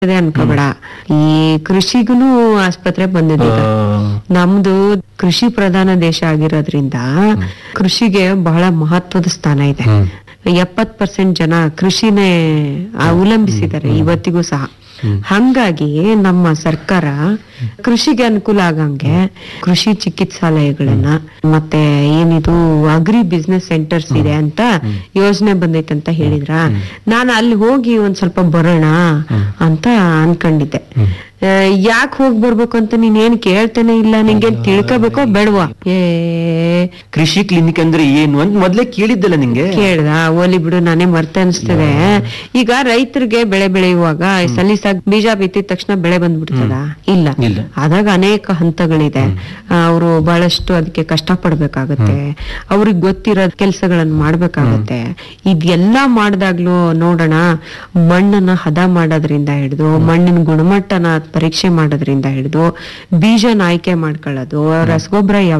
ಇದೆ ಅನ್ಕೋಬೇಡ ಈ ಕೃಷಿಗೂ ಆಸ್ಪತ್ರೆ ಬಂದಿದೆ ಈಗ. ನಮ್ದು ಕೃಷಿ ಪ್ರಧಾನ ದೇಶ ಆಗಿರೋದ್ರಿಂದ ಕೃಷಿಗೆ ಬಹಳ ಮಹತ್ವದ ಸ್ಥಾನ ಇದೆ ಎಪ್ಪತ್ ಪರ್ಸೆಂಟ್ ಜನ ಕೃಷಿನೇ ಅವಲಂಬಿಸಿದ್ದಾರೆ ಇವತ್ತಿಗೂ ಸಹ ಹಂಗಾಗಿ ನಮ್ಮ ಸರ್ಕಾರ ಕೃಷಿಗೆ ಅನುಕೂಲ ಆಗಂಗೆ ಕೃಷಿ ಚಿಕಿತ್ಸಾಲಯಗಳನ್ನ ಮತ್ತೆ ಏನಿದು ಅಗ್ರಿ ಬಿಸ್ನೆಸ್ ಸೆಂಟರ್ಸ್ ಇದೆ ಅಂತ ಯೋಜನೆ ಬಂದೈತೆ ಅಂತ ಹೇಳಿದ್ರ ನಾನು ಅಲ್ಲಿ ಹೋಗಿ ಒಂದ್ ಸ್ವಲ್ಪ ಬರೋಣ ಅಂತ ಅನ್ಕೊಂಡಿದ್ದೆ ಯಾಕೆ ಹೋಗಿ ಬರ್ಬೇಕು ಅಂತ ನೀನ್ ಏನ್ ಕೇಳ್ತಾನೆ ಇಲ್ಲ ನಿಂಗೆ ತಿಳ್ಕೋಬೇಕೋ ಬೇಡವಾ ಏ ಕೃಷಿ ಕ್ಲಿನಿಕ್ ಅಂದ್ರೆ ಏನು ಅಂತ ಮೊದ್ಲೇ ಕೇಳಿದ್ದಲ್ಲ ನಿಂಗೆ ಕೇಳ್ದ ಓಲಿ ಬಿಡು ನಾನೇ ಮರ್ತೆ ಅನ್ಸ್ತದೆ ಈಗ ರೈತರಿಗೆ ಬೆಳೆ ಬೆಳೆಯುವಾಗ ಸಲೀಸಾಗಿ ಬೀಜ ಬಿತ್ತಿದ ತಕ್ಷಣ ಬೆಳೆ ಬಂದ್ಬಿಡ್ತದ ಇಲ್ಲ ಇಲ್ಲ. ಅದಾಗ ಅನೇಕ ಹಂತಗಳಿದೆ ಅವರು ಬಹಳಷ್ಟು ಅದಕ್ಕೆ ಕಷ್ಟ ಪಡ್ಬೇಕಾಗತ್ತೆ ಅವ್ರಿಗೆ ಗೊತ್ತಿರೋ ಕೆಲ್ಸಗಳನ್ನ ಮಾಡ್ಬೇಕಾಗತ್ತೆ ಇದೆಲ್ಲ ಮಾಡ್ದಾಗ್ಲೂ ನೋಡೋಣ ಮಣ್ಣನ್ನ ಹದ ಮಾಡೋದ್ರಿಂದ ಹಿಡಿದು ಮಣ್ಣಿನ ಗುಣಮಟ್ಟನ ಪರೀಕ್ಷೆ ಮಾಡೋದ್ರಿಂದ ಹಿಡಿದು ಬೀಜನ ಆಯ್ಕೆ ಮಾಡ್ಕೊಳ್ಳೋದು ರಸಗೊಬ್ಬರ